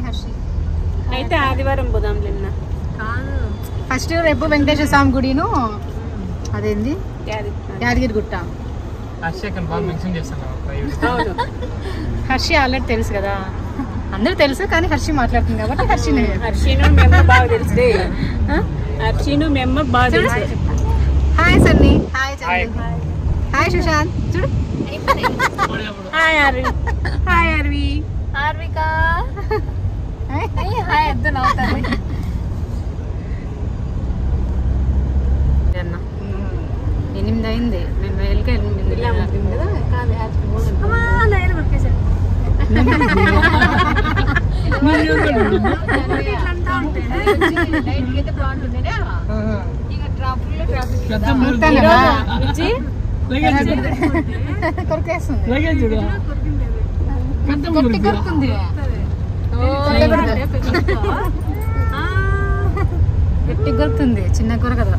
హర్షి అయితే ఆదివారం పోదాం నిన్న కాదు ఫస్ట్ రేపు వెంకటేశ్వర స్వామి గుడిను అదేంది యాది యాదగిరి గుట్ట హర్షకన్ బాగా మెన్షన్ చేస్తాను అవును హర్షి ఆల్రెడీ తెలుసు కదా అందరూ తెలుసు కానీ హర్షి మాట్లాడుతుంది కాబట్టి హర్షిని హర్షిను మెమ్మ బాగా తెలుసు హర్షిను మెమ్మ బాగా తెలుసు hi Sunny hi hi. Hi Sushant చూడు hi Aravi hi Aravi Harvika hi ఎద్దు నవ్వుతుంది అన్న ఎనిమిది అయింది మేము వెళ్ళక ఎనిమిది అంతేనా? కొరికేస్తుంది గట్టి కొరుకుంది గట్టి కొరుకుతుంది చిన్న కూర కదా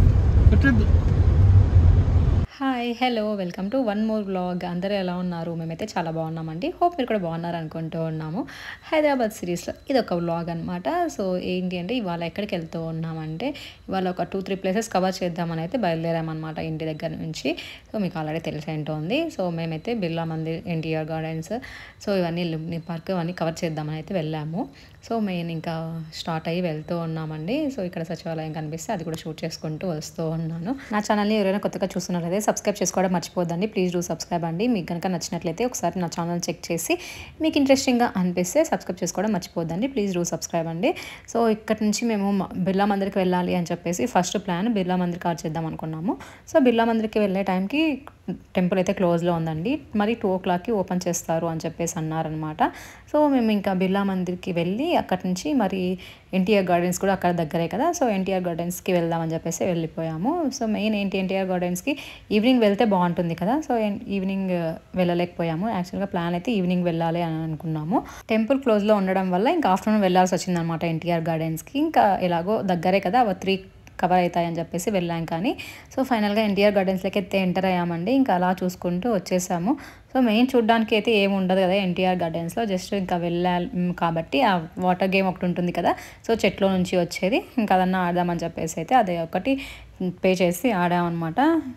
hi hello welcome to one more vlog అందరూ ఎలా ఉన్నారు మేమైతే చాలా బాగున్నామండి హోప్ మీరు కూడా బాగున్నారు అనుకుంటూ ఉన్నాము హైదరాబాద్ సిరీస్లో ఇది ఒక వ్లాగ్ అనమాట సో ఏంటి అంటే ఇవాళ ఎక్కడికి వెళ్తూ ఉన్నామంటే ఇవాళ ఒక టూ త్రీ ప్లేసెస్ కవర్ చేద్దామని అయితే బయలుదేరామన్నమాట ఇంటి దగ్గర నుంచి సో మీకు ఆల్రెడీ తెలిసి ఉంటుంది సో మేమైతే బిర్లా మందిర్ ఎన్టీఆర్ గార్డెన్స్ సో ఇవన్నీ లుంబిని పార్క్ ఇవన్నీ కవర్ చేద్దామని అయితే వెళ్ళాము సో మేము ఇంకా స్టార్ట్ అయ్యి వెళ్తూ ఉన్నామండి సో ఇక్కడ సచివాలయం కనిపిస్తే అది కూడా షూట్ చేసుకుంటూ వస్తూ ఉన్నాను నా ఛానల్ని ఎవరైనా కొత్తగా చూస్తున్నట్లయితే సబ్స్క్రైబ్ చేసుకోవడం మర్చిపోద్దండి ప్లీజ్ డూ సబ్స్క్రైబ్ అండి మీకు కనుక నచ్చినట్లయితే ఒకసారి నా ఛానల్ చెక్ చేసి మీకు ఇంట్రెస్టింగ్గా అనిపిస్తే సబ్స్క్రైబ్ చేసుకోవడం మర్చిపోద్దండి ప్లీజ్ డూ సబ్స్క్రైబ్ అండి సో ఇక్కడ నుంచి మేము మ- బిర్లా మందిర్కి వెళ్ళాలి అని చెప్పేసి first plan Birla Mandir car చేద్దాం అనుకున్నాము సో బిర్లా మందిర్కి వెళ్ళే టైంకి టెంపుల్ అయితే క్లోజ్లో ఉందండి మరి టూ ఓ క్లాక్కి ఓపెన్ చేస్తారు అని చెప్పేసి అన్నారనమాట సో మేము ఇంకా బిర్లా మందిర్కి వెళ్ళి అక్కడి నుంచి మరి ఎన్టీఆర్ గార్డెన్స్ కూడా అక్కడ దగ్గరే కదా సో ఎన్టీఆర్ గార్డెన్స్కి వెళ్దామని చెప్పేసి వెళ్ళిపోయాము సో మెయిన్ ఏంటి ఎన్టీఆర్ గార్డెన్స్కి ఈవినింగ్ వెళ్తే బాగుంటుంది కదా సో ఎన్- ఈవినింగ్ వెళ్ళలేకపోయాము యాక్చువల్గా ప్లాన్ అయితే ఈవినింగ్ వెళ్ళాలి అని అనుకున్నాము టెంపుల్ క్లోజ్లో ఉండడం వల్ల ఇంకా ఆఫ్టర్నూన్ వెళ్ళాల్సి వచ్చిందనమాట ఎన్టీఆర్ గార్డెన్స్కి ఇంకా ఎలాగో దగ్గరే కదా త్రీ కవర్ అవుతాయని చెప్పేసి వెళ్ళాం కానీ సో ఫైనల్గా ఎన్టీఆర్ గార్డెన్స్లోకి అయితే ఎంటర్ అయ్యామండి ఇంకా అలా చూసుకుంటూ వచ్చేసాము సో మెయిన్ చూడడానికి అయితే ఏమి ఉండదు కదా ఎన్టీఆర్ గార్డెన్స్లో జస్ట్ ఇంకా వెళ్ళాలి మ్, కాబట్టి ఆ వాటర్ గేమ్ ఒకటి ఉంటుంది కదా సో చెట్లో నుంచి వచ్చేది ఇంకా అదన్నా ఆడదామని చెప్పేసి అయితే అదే ఒకటి పే చేసి ఆడామన్నమాట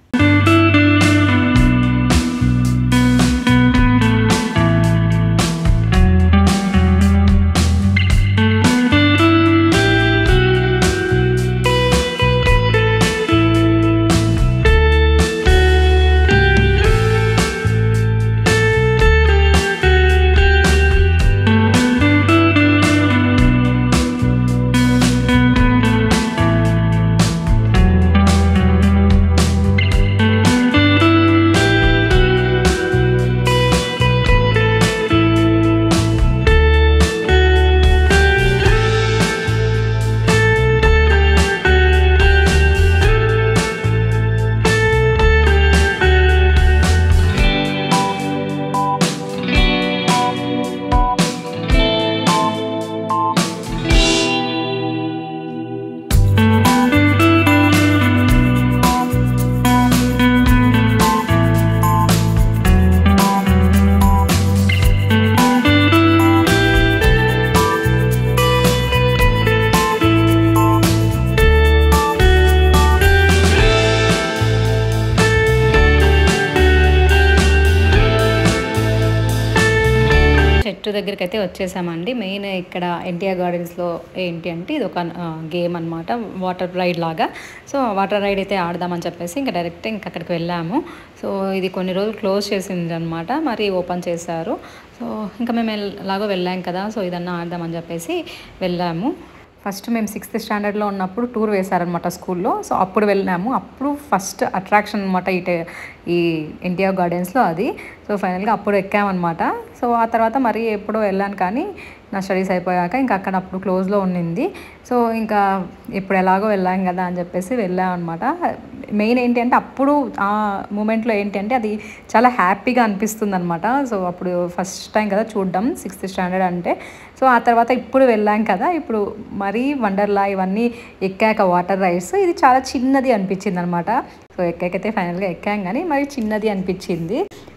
చెట్టు దగ్గరికి అయితే వచ్చేసామండి మెయిన్ ఇక్కడ ఎన్టీఆర్ గార్డెన్స్లో ఏంటి అంటే ఇది ఒక గేమ్ అనమాట వాటర్ రైడ్ లాగా సో వాటర్ రైడ్ అయితే ఆడదామని చెప్పేసి ఇంకా డైరెక్ట్ ఇంకా అక్కడికి వెళ్ళాము సో ఇది కొన్ని రోజులు క్లోజ్ చేసింది అనమాట మరి ఓపెన్ చేశారు సో ఇంకా మేము ఎలాగో వెళ్ళాం కదా సో ఇదన్నా ఆడదామని చెప్పేసి వెళ్ళాము ఫస్ట్ మేము సిక్స్త్ స్టాండర్డ్లో ఉన్నప్పుడు టూర్ వేశారనమాట స్కూల్లో సో అప్పుడు వెళ్ళాము అప్పుడు ఫస్ట్ అట్రాక్షన్ అనమాట ఈ టే- ఈ ఎన్టీఆర్ గార్డెన్స్లో అది సో ఫైనల్గా అప్పుడు ఎక్కామన్నమాట సో ఆ తర్వాత మరి ఎప్పుడో వెళ్ళాను కానీ నా స్టడీస్ అయిపోయాక ఇంకా అక్కడ అప్పుడు క్లోజ్లో ఉండింది సో ఇంకా ఇప్పుడు ఎలాగో వెళ్ళాం కదా అని చెప్పేసి వెళ్ళాం అనమాట మెయిన్ ఏంటి అంటే అప్పుడు ఆ మూమెంట్లో ఏంటి అంటే అది చాలా హ్యాపీగా అనిపిస్తుంది అనమాట సో అప్పుడు ఫస్ట్ టైం కదా చూడడం సిక్స్త్ స్టాండర్డ్ అంటే సో ఆ తర్వాత ఇప్పుడు వెళ్ళాం కదా ఇప్పుడు మరీ వండర్లా ఇవన్నీ ఎక్కాక వాటర్ రైడ్స్ ఇది చాలా చిన్నది అనిపించింది అనమాట సో ఎక్కాకైతే ఫైనల్గా ఎక్కాం కానీ మరి చిన్నది అనిపించింది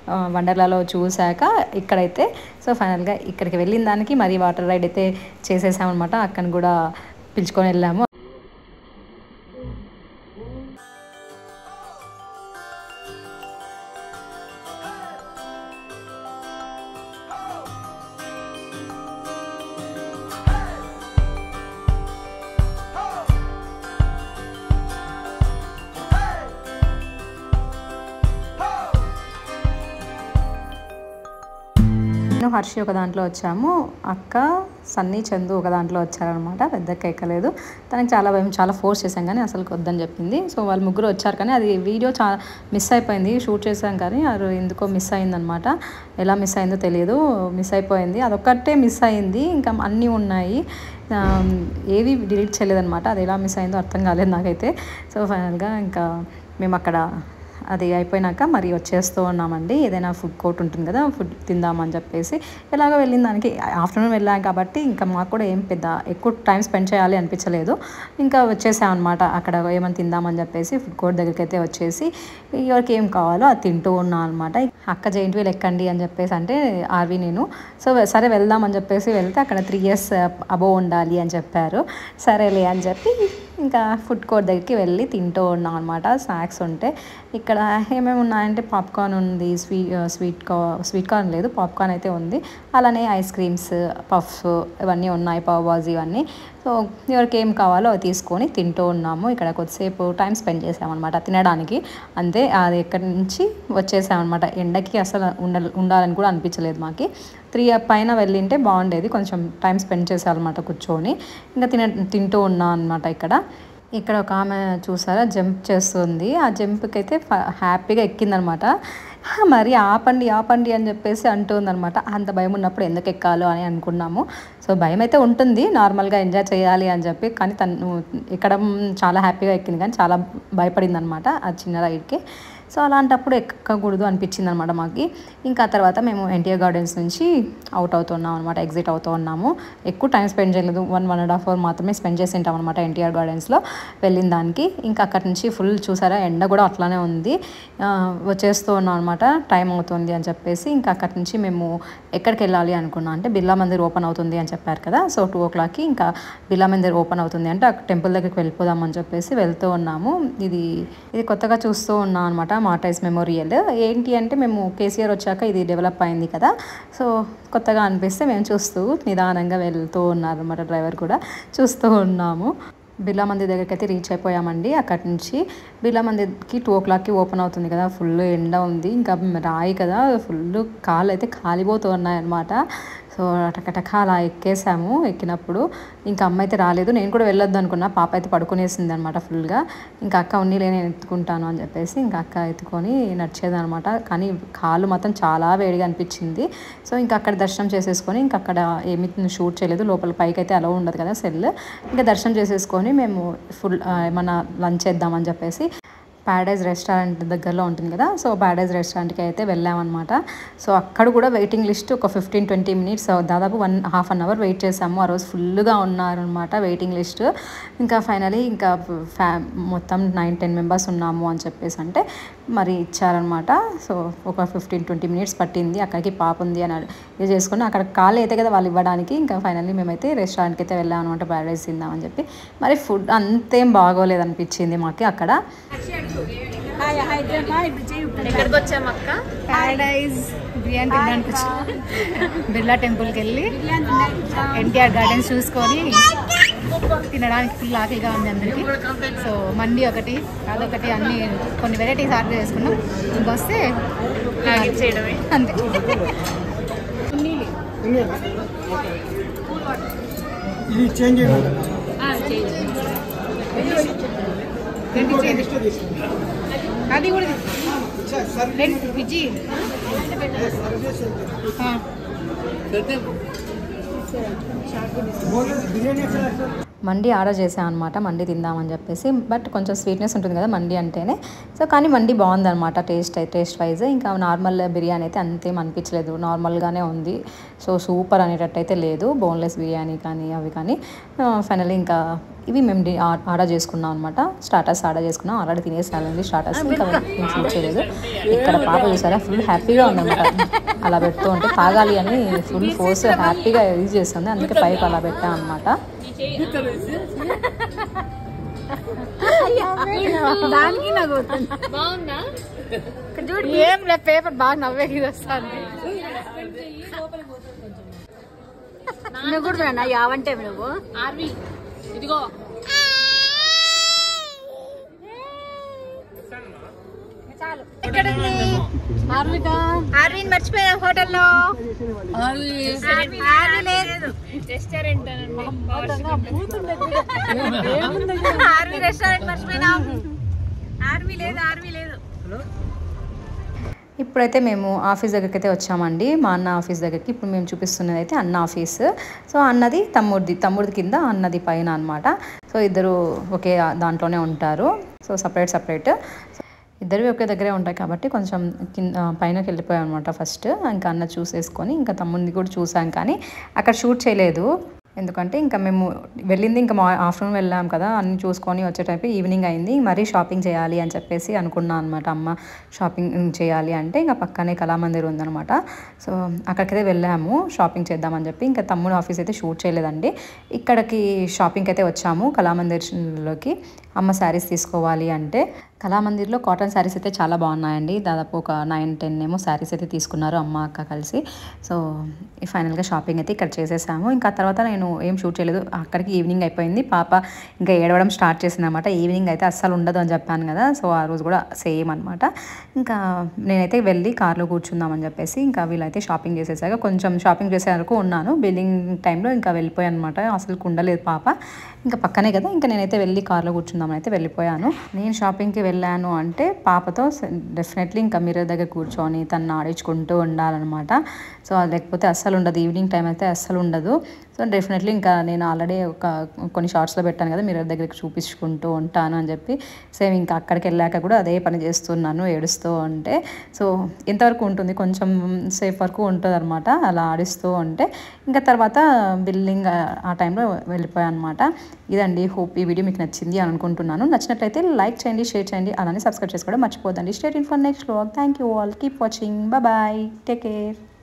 వండర్లాలో చూశాక ఇక్కడైతే సో ఫైనల్గా ఇక్కడికి వెళ్ళిన దానికి మరి వాటర్ రైడ్ అయితే చేసేసామన్నమాట అక్కని కూడా పిలుచుకొని వెళ్ళాము నేను హర్షి ఒక దాంట్లో వచ్చాము అక్క సన్నీ చందు ఒక దాంట్లో వచ్చారనమాట పెద్దక్క ఎక్కలేదు తనకి చాలా భయం చాలా ఫోర్స్ చేశాం కానీ అసలు వద్దని చెప్పింది సో వాళ్ళు ముగ్గురు వచ్చారు కానీ అది వీడియో చాలా మిస్ అయిపోయింది షూట్ చేసాం కానీ అది ఎందుకో మిస్ అయిందనమాట ఎలా మిస్ అయిందో తెలియదు మిస్ అయిపోయింది అదొక్కటే మిస్ అయింది ఇంకా అన్నీ ఉన్నాయి ఆ, ఏవి డిలీట్ చేయలేదన్నమాట అది ఎలా మిస్ అయిందో అర్థం కాలేదు నాకైతే సో ఫైనల్గా ఇంకా మేము అక్కడ అది అయిపోయినాక మరి వచ్చేస్తూ ఉన్నామండి ఏదైనా ఫుడ్ కోర్ట్ ఉంటుంది కదా ఫుడ్ తిందామని చెప్పేసి ఎలాగో వెళ్ళిన దానికి ఆఫ్టర్నూన్ వెళ్ళాం కాబట్టి ఇంకా మాకు కూడా ఏం పెద్ద ఎక్కువ టైం స్పెండ్ చేయాలి అనిపించలేదు ఇంకా వచ్చేసాం అనమాట అక్కడ ఏమైనా తిందామని చెప్పేసి ఫుడ్ కోర్ట్ దగ్గరికి అయితే వచ్చేసి ఎవరికి ఏం కావాలో అది తింటూ ఉన్నాం అనమాట అక్క జైంట్ వీల్ ఎక్కండి అని చెప్పేసి అంటే ఆర్వి నేను సో సరే వెళ్దామని చెప్పేసి వెళ్తే అక్కడ త్రీ ఇయర్స్ అబోవ్ ఉండాలి అని చెప్పారు సరేలే అని చెప్పి ఇంకా ఫుడ్ కోర్ట్ దగ్గరికి వెళ్ళి తింటూ ఉన్నాం అనమాట స్నాక్స్ ఉంటే ఇక్కడ ఏమేమి ఉన్నాయంటే పాప్కార్న్ ఉంది స్వీట్ స్వీట్ కా స్వీట్ కార్న్ లేదు పాప్కార్న్ అయితే ఉంది అలానే ఐస్ క్రీమ్స్ పఫ్స్ ఇవన్నీ ఉన్నాయి పావ్ బాజీ ఇవన్నీ సో ఎవరికి ఏం కావాలో అవి తీసుకొని తింటూ ఉన్నాము ఇక్కడ కొద్దిసేపు టైం స్పెండ్ చేసామన్నమాట తినడానికి అంతే అది ఎక్కడి నుంచి వచ్చేసామన్నమాట ఎండకి అసలు ఉండ ఉండాలని కూడా అనిపించలేదు మాకు త్రీ పైన వెళ్ళింటే బాగుండేది కొంచెం టైం స్పెండ్ చేసామన్నమాట కూర్చొని ఇంకా తిన తింటూ ఉన్నాం అనమాట ఇక్కడ ఇక్కడ ఒక ఆమె చూసారా జంప్ చేస్తుంది ఆ జంప్కి అయితే ఫ- హ్యాపీగా ఎక్కిందనమాట మరి ఆపండి ఆపండి అని చెప్పేసి అంటుందన్నమాట అంత భయం ఉన్నప్పుడు ఎందుకు ఎక్కాలో అని అనుకున్నాము సో భయం అయితే ఉంటుంది నార్మల్గా ఎంజాయ్ చేయాలి అని చెప్పి కానీ తను ఎక్కడం చాలా హ్యాపీగా ఎక్కింది కానీ చాలా భయపడింది అనమాట ఆ చిన్న రైడ్కి సో అలాంటప్పుడు ఎక్కకూడదు అనిపించింది అనమాట మాకు ఇంకా ఆ తర్వాత మేము ఎన్టీఆర్ గార్డెన్స్ నుంచి అవుట్ అవుతున్నాం అనమాట ఎగ్జిట్ అవుతూ ఉన్నాము ఎక్కువ టైం స్పెండ్ చేయలేదు one one and half hour మాత్రమే స్పెండ్ చేసి ఉంటాం అనమాట ఎన్టీఆర్ గార్డెన్స్లో వెళ్ళిన దానికి ఇంకా అక్కడి నుంచి ఫుల్ చూసారా ఎండ కూడా అట్లానే ఉంది ఆ, వచ్చేస్తూ ఉన్నాం అనమాట టైం అవుతుంది అని చెప్పేసి ఇంకా అక్కడి నుంచి మేము ఎక్కడికి వెళ్ళాలి అనుకున్నాం అంటే బిర్లా మందిర్ ఓపెన్ అవుతుంది అని చెప్పారు కదా సో టూ ఓ క్లాక్కి ఇంకా బిర్లా మందిర్ ఓపెన్ అవుతుంది అంటే అక్కడ టెంపుల్ దగ్గరికి వెళ్ళిపోదాం అని చెప్పేసి వెళ్తూ ఉన్నాము ఇది ఇది కొత్తగా చూస్తూ ఉన్నాం అనమాట మాటైస్ మెమోరియల్ ఏంటి అంటే మేము కేసీఆర్ వచ్చాక ఇది డెవలప్ అయింది కదా సో కొత్తగా అనిపిస్తే మేము చూస్తూ నిదానంగా వెళ్తూ ఉన్నారు అనమాట డ్రైవర్ కూడా చూస్తూ ఉన్నాము బిర్లా మందిర్ దగ్గరికి అయితే రీచ్ అయిపోయామండి అక్కడి నుంచి బిర్లా మందిర్కి టూ ఓ క్లాక్కి ఓపెన్ అవుతుంది కదా ఫుల్ ఎండ ఉంది ఇంకా రాయి కదా ఫుల్ కాళ్ళు అయితే కాలిపోతూ ఉన్నాయన్నమాట సో టకటక అలా ఎక్కేసాము ఎక్కినప్పుడు ఇంకా అమ్మ అయితే రాలేదు నేను కూడా వెళ్ళొద్దు అనుకున్నా పాప అయితే పడుకునేసింది అనమాట ఫుల్గా ఇంకా అక్క ఉన్నీలే నేను ఎత్తుకుంటాను అని చెప్పేసి ఇంకా అక్క ఎత్తుకొని నడిచేదనమాట కానీ కాళ్ళు మాత్రం చాలా వేడిగా అనిపించింది సో ఇంకా అక్కడ దర్శనం చేసేసుకొని ఇంకా అక్కడ ఏమి షూట్ చేయలేదు లోపల పైకి అయితే అలా ఉండదు కదా సెల్ ఇంకా దర్శనం చేసేసుకొని మేము ఫుల్ ఏమన్నా లంచ్ చేద్దామని చెప్పేసి ప్యారడైజ్ రెస్టారెంట్ దగ్గరలో ఉంటుంది కదా సో ప్యారడైజ్ రెస్టారెంట్కి అయితే వెళ్ళామన్నమాట సో అక్కడ కూడా వెయిటింగ్ లిస్ట్ ఒక ఫిఫ్టీన్ ట్వంటీ మినిట్స్ దాదాపు one half an hour wait చేసాము ఆ రోజు ఫుల్గా ఉన్నారనమాట వెయిటింగ్ లిస్ట్ ఇంకా ఫైనలీ ఇంకా ఫ్యా మొత్తం నైన్ టెన్ మెంబర్స్ ఉన్నాము అని చెప్పేసి అంటే మరి ఇచ్చారనమాట సో ఒక ఫిఫ్టీన్ ట్వంటీ మినిట్స్ పట్టింది అక్కడికి పాప ఉంది అని ఇది చేసుకుని అక్కడ కాల్ అయితే కదా వాళ్ళు ఇవ్వడానికి ఇంకా ఫైనల్లీ మేమైతే రెస్టారెంట్కి అయితే వెళ్ళాం అనమాట ప్యారడైజ్ తిందామని చెప్పి మరి ఫుడ్ అంతేం బాగోలేదు అనిపించింది మాకు అక్కడ హాయ్ హాయ్ జమ్మా ఇప్పుడు చేయి ఎక్కడికి వచ్చాము అక్క ప్యారడైజ్ బిర్యానీ తినడానికి వచ్చాం బిర్లా టెంపుల్కి వెళ్ళి ఎన్టీఆర్ గార్డెన్స్ చూసుకొని తినడానికి ఫుల్ ఆకలిగా ఉంది అందరికి సో మండి ఒకటి అదొకటి అన్ని కొన్ని వెరైటీస్ ఆర్డర్ చేసుకున్నాం ఇంకొస్తే చేయడమే అంతే ఇది చేంజ్ చేయండి రెండు చేయండి. అది కూడా రెండు విజి ఆ. బిర్యానీ ఎక్కడ సార్ మండి ఆర్డర్ చేసాం అనమాట మండి తిందామని చెప్పేసి బట్ కొంచెం స్వీట్నెస్ ఉంటుంది కదా మండి అంటేనే సో కానీ మండి బాగుందన్నమాట టేస్ట్ టేస్ట్ వైజ్ ఇంకా నార్మల్ బిర్యానీ అయితే అంతేం అనిపించలేదు నార్మల్గానే ఉంది సో సూపర్ అనేటట్టు అయితే లేదు బోన్లెస్ బిర్యానీ కానీ అవి కానీ ఫైనల్లీ ఇంకా ఇవి మేము డి- ఆ- ఆర్డర్ చేసుకున్నాం అనమాట స్టార్టర్స్ ఆర్డర్ చేసుకున్నాం ఆల్రెడీ తినేసాలండి స్టార్టర్స్ ఇంకా మేము షూట్ చేయలేదు ఇక్కడ పాప చూసారా ఫుల్ హ్యాపీగా ఉందన్నమాట అలా పెడుతూ ఉంటే తాగాలి అని ఫుల్ ఫోర్స్ హ్యాపీగా యూజ్ చేస్తుంది అందుకే పైపు అలా పెట్టాం అనమాట దానికి నాకు బాగుందా ఏం లేదు పేపర్ బాగా నవ్వేకి వస్తుంది నువ్వు కూడా నా యావంటే నువ్వు ఆర్వి ఇదిగో ఆర్విన్ మర్చిపోయా హోటల్లో రెస్టారెంట్ ఆర్వి రెస్టారెంట్ మర్చిపోయినాం ఆర్వి లేదు ఆర్వి లేదు ఇప్పుడైతే మేము ఆఫీస్ దగ్గరికి అయితే వచ్చామండి మా అన్న ఆఫీస్ దగ్గరికి ఇప్పుడు మేము చూపిస్తున్నది అయితే అన్న ఆఫీస్ సో అన్నది తమ్ముడిది తమ్ముడిది కింద అన్నది పైన అనమాట సో ఇద్దరు ఒకే దాంట్లోనే ఉంటారు సో సపరేట్ సపరేట్ ఇద్దరివి ఒకే దగ్గరే ఉంటాయి కాబట్టి కొంచెం కింద పైనకి వెళ్ళిపోయాం అనమాట ఫస్ట్ ఇంకా అన్న చూసేసుకొని ఇంకా తమ్ముడిని కూడా చూసాం కానీ అక్కడ షూట్ చేయలేదు ఎందుకంటే ఇంకా మేము వెళ్ళింది ఇంకా మా ఆఫ్టర్నూన్ వెళ్ళాం కదా అన్ని చూసుకొని వచ్చేటైపు ఈవినింగ్ అయింది మరీ షాపింగ్ చేయాలి అని చెప్పేసి అనుకున్నాను అనమాట అమ్మ షాపింగ్ చేయాలి అంటే ఇంకా పక్కనే కళామందిర్ ఉందనమాట సో అక్కడికైతే వెళ్ళాము షాపింగ్ చేద్దామని చెప్పి ఇంకా తమ్ముడు ఆఫీస్ అయితే షూట్ చేయలేదండి ఇక్కడికి షాపింగ్కి అయితే వచ్చాము కళామందిర్లోకి అమ్మ శారీస్ తీసుకోవాలి అంటే కళామందిర్లో కాటన్ శారీస్ అయితే చాలా బాగున్నాయండి దాదాపు ఒక నైన్ టెన్ ఏమో శారీస్ అయితే తీసుకున్నారు అమ్మ అక్క కలిసి సో ఫైనల్గా షాపింగ్ అయితే ఇక్కడ చేసేసాము ఇంకా తర్వాత నేను ఏం షూట్ చేయలేదు అక్కడికి ఈవినింగ్ అయిపోయింది పాప ఇంకా ఏడవడం స్టార్ట్ చేసింది అనమాట ఈవినింగ్ అయితే అస్సలు ఉండదు అని చెప్పాను కదా సో ఆ రోజు కూడా సేమ్ అనమాట ఇంకా నేనైతే వెళ్ళి కార్లో కూర్చుందామని చెప్పేసి ఇంకా వీళ్ళైతే షాపింగ్ చేసేసాక కొంచెం షాపింగ్ చేసే వరకు ఉన్నాను బిల్లింగ్ టైంలో ఇంకా వెళ్ళిపోయాను అనమాట అసలు ఉండలేదు పాప ఇంకా పక్కనే కదా ఇంకా నేనైతే వెళ్ళి కార్లో కూర్చుందామని అయితే వెళ్ళిపోయాను నేను షాపింగ్కి వెళ్ళాను అంటే పాపతో డెఫినెట్లీ ఇంకా మిర్రర్ దగ్గర కూర్చొని తను ఆడించుకుంటూ ఉండాలన్నమాట సో అది లేకపోతే అస్సలు ఉండదు ఈవినింగ్ టైం అయితే అస్సలు ఉండదు సో డెఫినెట్లీ ఇంకా నేను ఆల్రెడీ ఒక కొన్ని షార్ట్స్లో పెట్టాను కదా మిర్రర్ దగ్గరికి చూపించుకుంటూ ఉంటాను అని చెప్పి సేమ్ ఇంకా అక్కడికి వెళ్ళాక కూడా అదే పని చేస్తున్నాను ఏడుస్తూ ఉంటే సో ఎంతవరకు ఉంటుంది కొంచెం సేఫ్ వరకు ఉంటుంది అనమాట అలా ఆడిస్తూ ఉంటే ఇంకా తర్వాత బిల్డింగ్ ఆ టైంలో వెళ్ళిపోయాను అనమాట ఇదండి హోప్ ఈ వీడియో మీకు నచ్చింది అని అనుకుంటున్నాను నచ్చినట్లయితే లైక్ చేయండి షేర్ చేయండి అలానే సబ్స్క్రైబ్ చేసుకోవడం మర్చిపోదండి స్టేట్ ఇన్ for next vlog thank you all keep watching bye take care